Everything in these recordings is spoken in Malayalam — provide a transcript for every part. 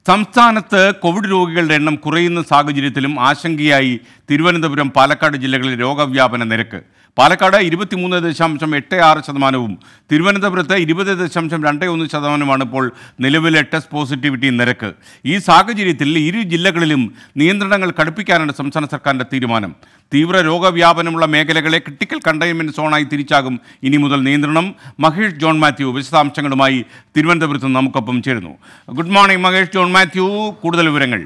സംസ്ഥാനത്ത് കോവിഡ് രോഗികളുടെ എണ്ണം കുറയുന്ന സാഹചര്യത്തിലും ആശങ്കയായി തിരുവനന്തപുരം പാലക്കാട് ജില്ലകളിലെ രോഗവ്യാപന നിരക്ക് പാലക്കാട് ഇരുപത്തിമൂന്ന് ദശാംശം എട്ട് ആറ് ശതമാനവും തിരുവനന്തപുരത്ത് ഇരുപത് ദശാംശം രണ്ട് ഒന്ന് ശതമാനമാണ് ഇപ്പോൾ നിലവിലെ ടെസ്റ്റ് പോസിറ്റിവിറ്റി നിരക്ക് ഈ സാഹചര്യത്തിൽ ഇരു ജില്ലകളിലും നിയന്ത്രണങ്ങൾ കടുപ്പിക്കാനാണ് സംസ്ഥാന സർക്കാരിൻ്റെ തീരുമാനം തീവ്ര രോഗവ്യാപനമുള്ള മേഖലകളെ ക്രിട്ടിക്കൽ കണ്ടെയ്ൻമെൻറ്റ് സോണായി തിരിച്ചാകും ഇനി മുതൽ നിയന്ത്രണം മഹേഷ് ജോൺ മാത്യു വിശദാംശങ്ങളുമായി തിരുവനന്തപുരത്ത് നിന്ന് നമുക്കൊപ്പം ചേരുന്നു good morning Mahesh John Mathew കൂടുതൽ വിവരങ്ങൾ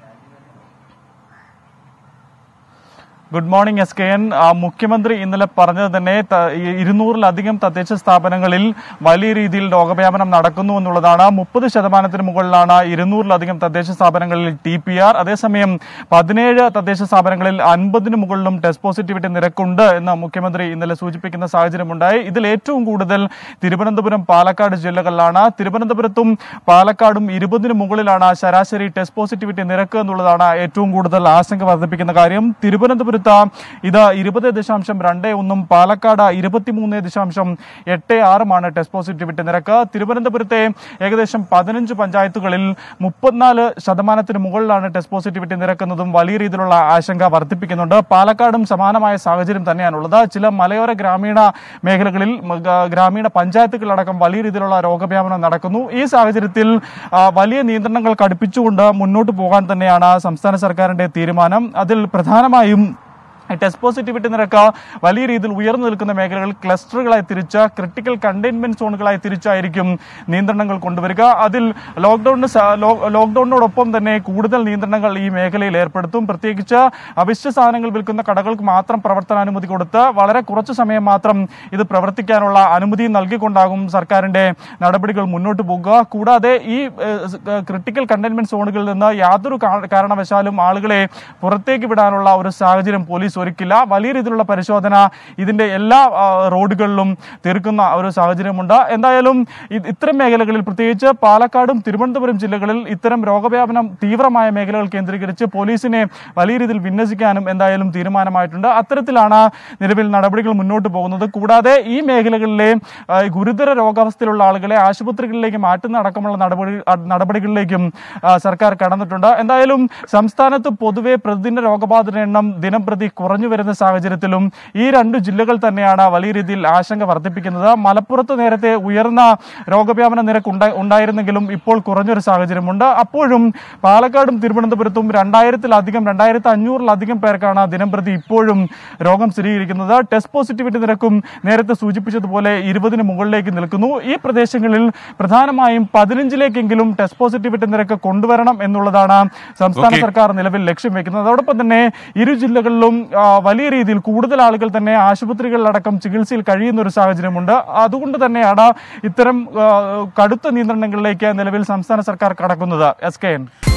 good morning S K N ആ, മുഖ്യമന്ത്രി ഇന്നലെ പറഞ്ഞത് തന്നെ ത- ഈ ഇരുന്നൂറിലധികം തദ്ദേശ സ്ഥാപനങ്ങളിൽ വലിയ രീതിയിൽ രോഗവ്യാപനം നടക്കുന്നു എന്നുള്ളതാണ് മുപ്പത് ശതമാനത്തിന് മുകളിലാണ് ഇരുന്നൂറിലധികം തദ്ദേശ സ്ഥാപനങ്ങളിൽ ടി പി ആർ അതേസമയം പതിനേഴ് തദ്ദേശ സ്ഥാപനങ്ങളിൽ അൻപതിന് മുകളിലും ടെസ്റ്റ് പോസിറ്റിവിറ്റി നിരക്കുണ്ട് എന്ന് മുഖ്യമന്ത്രി ഇന്നലെ സൂചിപ്പിക്കുന്ന സാഹചര്യമുണ്ടായി ഇതിൽ ഏറ്റവും കൂടുതൽ തിരുവനന്തപുരം പാലക്കാട് ജില്ലകളിലാണ് തിരുവനന്തപുരത്തും പാലക്കാടും ഇരുപതിന് മുകളിലാണ് ശരാശരി ടെസ്റ്റ് പോസിറ്റിവിറ്റി നിരക്ക് എന്നുള്ളതാണ് ഏറ്റവും കൂടുതൽ ആശങ്ക വർദ്ധിപ്പിക്കുന്ന കാര്യം തിരുവനന്തപുരത്ത് ഇത് ഇരുപത് ദശാംശം രണ്ട് ഒന്നും പാലക്കാട് ഇരുപത്തിമൂന്ന് ദശാംശം എട്ട് ആറുമാണ് ടെസ്റ്റ് പോസിറ്റിവിറ്റി നിരക്ക് തിരുവനന്തപുരത്തെ ഏകദേശം പതിനഞ്ച് പഞ്ചായത്തുകളിൽ മുപ്പത്തിനാല് ശതമാനത്തിന് മുകളിലാണ് ടെസ്റ്റ് പോസിറ്റിവിറ്റി നിരക്കുന്നതും വലിയ രീതിയിലുള്ള ആശങ്ക വർദ്ധിപ്പിക്കുന്നുണ്ട് പാലക്കാടും സമാനമായ സാഹചര്യം തന്നെയാണുള്ളത് ചില മലയോര ഗ്രാമീണ മേഖലകളിൽ മ- ഗ- ഗ്രാമീണ പഞ്ചായത്തുകളടക്കം വലിയ രീതിയിലുള്ള രോഗവ്യാപനം നടക്കുന്നു ഈ സാഹചര്യത്തിൽ ആ, വലിയ നിയന്ത്രണങ്ങൾ കടുപ്പിച്ചുകൊണ്ട് മുന്നോട്ട് പോകാൻ തന്നെയാണ് സംസ്ഥാന സർക്കാരിന്റെ തീരുമാനം അതിൽ പ്രധാനമായും ടെസ്റ്റ് പോസിറ്റിവിറ്റി നിരക്ക് വലിയ രീതിയിൽ ഉയർന്നു നിൽക്കുന്ന മേഖലകൾ ക്ലസ്റ്ററുകളായി തിരിച്ച് ക്രിട്ടിക്കൽ കണ്ടെയ്ൻമെന്റ് സോണുകളായി തിരിച്ചായിരിക്കും നിയന്ത്രണങ്ങൾ കൊണ്ടുവരിക അതിൽ ലോക്ക്ഡൌണിന് സ- ലോ- ലോക്ക്ഡൌണിനോടൊപ്പം തന്നെ കൂടുതൽ നിയന്ത്രണങ്ങൾ ഈ മേഖലയിൽ ഏർപ്പെടുത്തും പ്രത്യേകിച്ച് അവശ്യ സാധനങ്ങൾ വിൽക്കുന്ന കടകൾക്ക് മാത്രം പ്രവർത്തനാനുമതി കൊടുത്ത് വളരെ കുറച്ച് സമയം മാത്രം ഇത് പ്രവർത്തിക്കാനുള്ള അനുമതി നൽകിക്കൊണ്ടാകും സർക്കാരിന്റെ നടപടികൾ മുന്നോട്ട് പോകുക കൂടാതെ ഈ ക്രിട്ടിക്കൽ കണ്ടെയ്ൻമെന്റ് സോണുകളിൽ നിന്ന് യാതൊരു കാ- കാരണവശാലും ആളുകളെ പുറത്തേക്ക് വിടാനുള്ള ഒരു സാഹചര്യം പോലീസ് ഒരുക്കില്ല വലിയ രീതിയിലുള്ള പരിശോധന ഇതിന്റെ എല്ലാ ആ, റോഡുകളിലും തീർക്കുന്ന ഒരു സാഹചര്യമുണ്ട് എന്തായാലും ഇത് ഇത്തരം മേഖലകളിൽ പ്രത്യേകിച്ച് പാലക്കാടും തിരുവനന്തപുരം ജില്ലകളിൽ ഇത്തരം രോഗവ്യാപനം തീവ്രമായ മേഖലകൾ കേന്ദ്രീകരിച്ച് പോലീസിനെ വലിയ രീതിയിൽ വിന്യസിക്കാനും എന്തായാലും തീരുമാനമായിട്ടുണ്ട് അത്തരത്തിലാണ് നിലവിൽ നടപടികൾ മുന്നോട്ട് പോകുന്നത് കൂടാതെ ഈ മേഖലകളിലെ ആ, ഗുരുതര രോഗാവസ്ഥയിലുള്ള ആളുകളെ ആശുപത്രികളിലേക്ക് മാറ്റുന്ന അടക്കമുള്ള നടപടി ആ, നടപടികളിലേക്കും ആ, സർക്കാർ കടന്നിട്ടുണ്ട് എന്തായാലും സംസ്ഥാനത്ത് പൊതുവെ പ്രതിദിന രോഗബാധിത എണ്ണം ദിനം പ്രതി കുറഞ്ഞു വരുന്ന സാഹചര്യത്തിലും ഈ രണ്ട് ജില്ലകൾ തന്നെയാണ് വലിയ രീതിയിൽ ആശങ്ക വർദ്ധിപ്പിക്കുന്നത് മലപ്പുറത്ത് നേരത്തെ ഉയർന്ന രോഗവ്യാപന നിരക്ക് ഉണ്ടാ- ഉണ്ടായിരുന്നെങ്കിലും ഇപ്പോൾ കുറഞ്ഞൊരു സാഹചര്യമുണ്ട് അപ്പോഴും പാലക്കാടും തിരുവനന്തപുരത്തും രണ്ടായിരത്തിലധികം രണ്ടായിരത്തി അഞ്ഞൂറിലധികം പേർക്കാണ് ദിനം പ്രതി ഇപ്പോഴും രോഗം സ്ഥിരീകരിക്കുന്നത് ടെസ്റ്റ് പോസിറ്റിവിറ്റി നിരക്കും നേരത്തെ സൂചിപ്പിച്ചതുപോലെ ഇരുപതിന് മുകളിലേക്ക് നിൽക്കുന്നു ഈ പ്രദേശങ്ങളിൽ പ്രധാനമായും പതിനഞ്ചിലേക്കെങ്കിലും ടെസ്റ്റ് പോസിറ്റിവിറ്റി നിരക്ക് കൊണ്ടുവരണം എന്നുള്ളതാണ് സംസ്ഥാന Okay. സർക്കാർ നിലവിൽ ലക്ഷ്യം വെക്കുന്നത് അതോടൊപ്പം തന്നെ ഇരു ജില്ലകളിലും ആ, വലിയ രീതിയിൽ കൂടുതൽ ആളുകൾ തന്നെ ആശുപത്രികളിലടക്കം ചികിത്സയിൽ കഴിയുന്ന ഒരു സാഹചര്യമുണ്ട് അതുകൊണ്ട് തന്നെയാണ് ഇത്തരം ആ, കടുത്ത നിയന്ത്രണങ്ങളിലേക്ക് നിലവിൽ സംസ്ഥാന സർക്കാർ കടക്കുന്നത് എസ് കെ എൻ